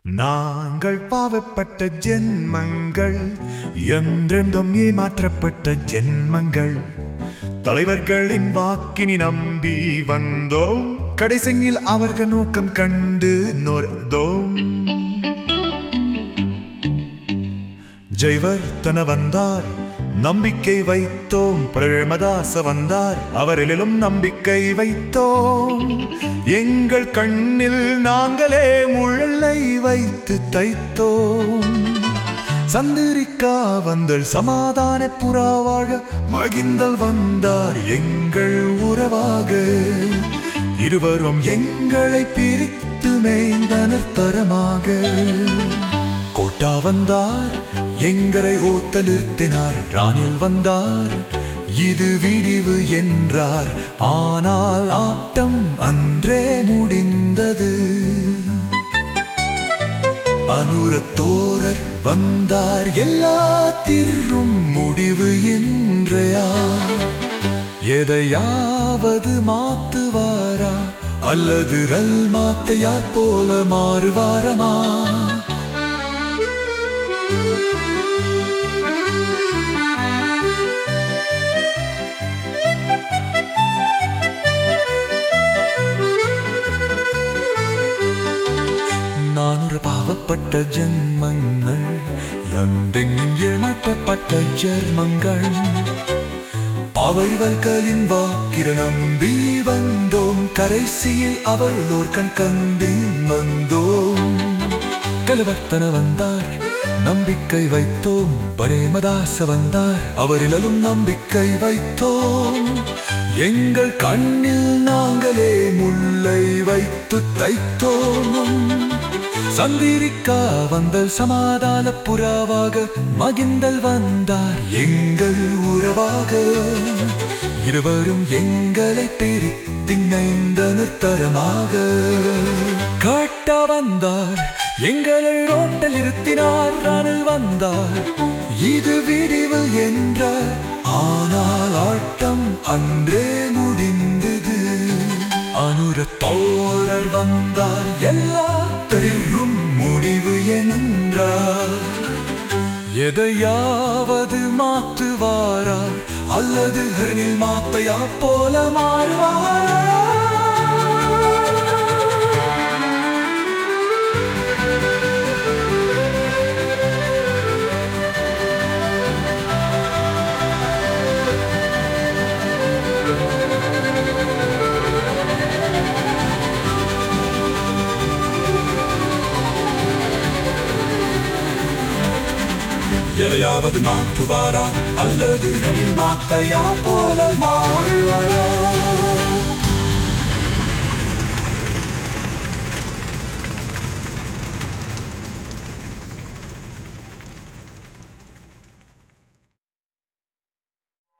நாங்கள் பாவப்பட்ட ஜென்மங்கள் என்றென்றும் ஏமாற்றப்பட்ட ஜென்மங்கள் தலைவர்களின் வாக்கினி நம்பி வந்தோம் கடைசியில் அவர்கள் நோக்கம் கண்டு நொறுந்தோம் ஜெய்வர்த்தன வந்தார் நம்பிக்கை வைத்தோம் பிரேமதாச வந்தார் அவரிலும் நம்பிக்கை வைத்தோம் எங்கள் கண்ணில் நாங்களே முழலை வைத்து தைத்தோம் சந்திரிக்கா வந்தல் சமாதான புறாவாக மகிந்தல் வந்தார் எங்கள் உறவாக இருவரும் எங்களை பிரித்து மேய்ந்தனர் தரமாக கோட்டா வந்தார் எங்களை ஓத்த நிறுத்தினார் ராணில் வந்தார் இது விடிவு என்றார் ஆனால் ஆட்டம் அன்றே முடிந்தது அனுரத்தோரர் வந்தார் எல்லாத்திற்கும் முடிவு என்றையா எதையாவது மாத்துவாரா அல்லது ரல் மாத்தையா போல மாறுவாரமா நானூறு பாவப்பட்ட ஜென்மங்கள் எந்தெங்கும் ஏமாற்றப்பட்ட ஜெர்மங்கள் பாவைவர்களின் வாக்கிர நம்பி வந்தோம் கடைசியில் அவர்களோர் கண் கண்டு வந்தோம் கலவர்த்தன வந்தார் நம்பிக்கை வைத்தோம் பிரேமதாச வந்தார் அவரிலும் நம்பிக்கை வைத்தோம் எங்கள் கண்ணில் நாங்களே முல்லை வைத்து தைத்தோம் சந்திரிக்கா வந்தல் சமாதான புறாவாக மகிந்தல் வந்தார் எங்கள் உறவாக இருவரும் எங்களை பிரித்திணைந்தனர் தரமாக காட்ட வந்தார் எங்களை ரோட்டில் இருத்தினார் ராணில் வந்தார் இது விடிவு என்ற ஆனால் ஆட்டம் அன்றே முடிந்தது அனுர தோழர் வந்தார் எல்லாத்தையும் முடிவு என்றார் எதையாவது மாற்றுவாரா அல்லது ஹரில் மாத்தையா போல மாறுவாரா எதையாவது மாற்றுவாரா அல்லது ஹரில் மாத்தையா போல மாறுவாரா